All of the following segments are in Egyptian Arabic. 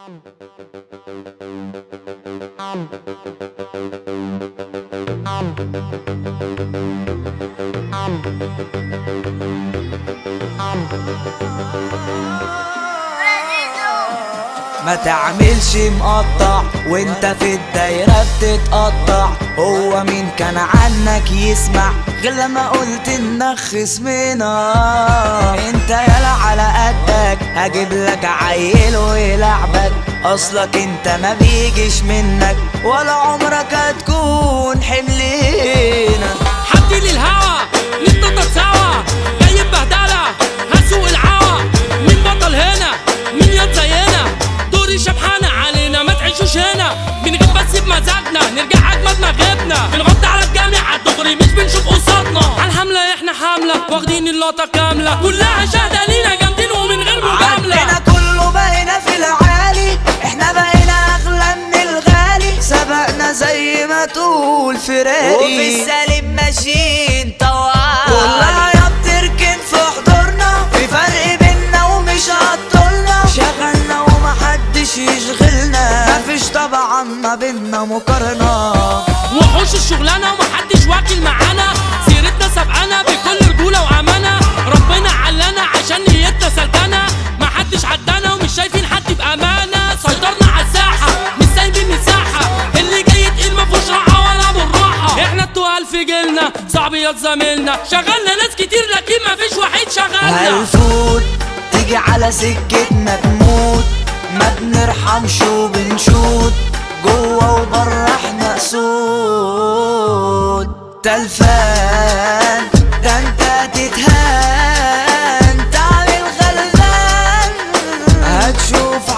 ما تعملش مقطع وانت في الدايرة بتتقطع هو مين كان عنك يسمع غير لما قلت انك خصمنا انت يالا على قدك هجيب لك عيل ويلعبك اصلك انت ما بيجيش منك ولا عمرك هتكون حملنا حدي للهوا نتنطط سوا جاي ببهدلة هسوق العوا مين بطل هنا مين ياض زينا دوري شبحانة علينا ما تعيشوش هنا بنغيب بس بمزاجنا نرجع أجمد ما غبنا بنغطي على الجامع على الدغري مش بنشوف قصادنا على الحملة احنا حاملة واخدين اللقطة كاملة كلها شهادة لينا جامدين ومن غير مجاملة عندنا كله بقينا في العالي احنا بقينا اغلى من الغالي سبقنا زي ما تقول فراري وفي السالب ماشيين طوال كلها يا بتركن في حضورنا في فرق بينا ومش هتطولنا شغلنا ومحدش يشغلنا مفيش طبعا ما بينا مقارنة وحوش الشغلانة ومحدش واكل معانا سيرتنا سابقانا بكل رجولة وأمانة ربنا علانا عشان نيتنا سلكانة محدش عدانا ومش شايفين حد بأمانة سيطرنا على الساحة مش سايبين مساحة اللي جاي تقيل مفهوش راحة ولا بالراحة احنا التقال في جيلنا صعب يا زميلنا شغلنا ناس كتير لكن مفيش وحيد شغلنا هالفوت تيجي على سكتنا تموت ما بنرحمش وبنشوت جوه وبره احنا اسود تلفان ده انت تتهان تعمل غلبان هتشوف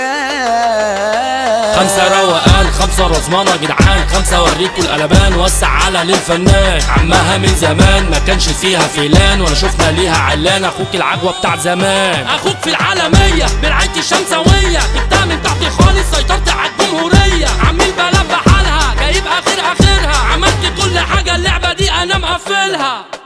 عوجان خمسة روقان خمسة رزمانة جدعان خمسة اوريكوا القلبان وسع على للفنان عمها من زمان ما كانش فيها فيلان ولا شفنا ليها علان اخوك العجوة بتاع زمان اخوك في العالمية برعاية الشمسوية جبتها من تحت خالص سيطرت على الجمهورية عميل بلد بحالها جايب اخر اخرها عملت كل حاجة اللعبة دي انا مقفلها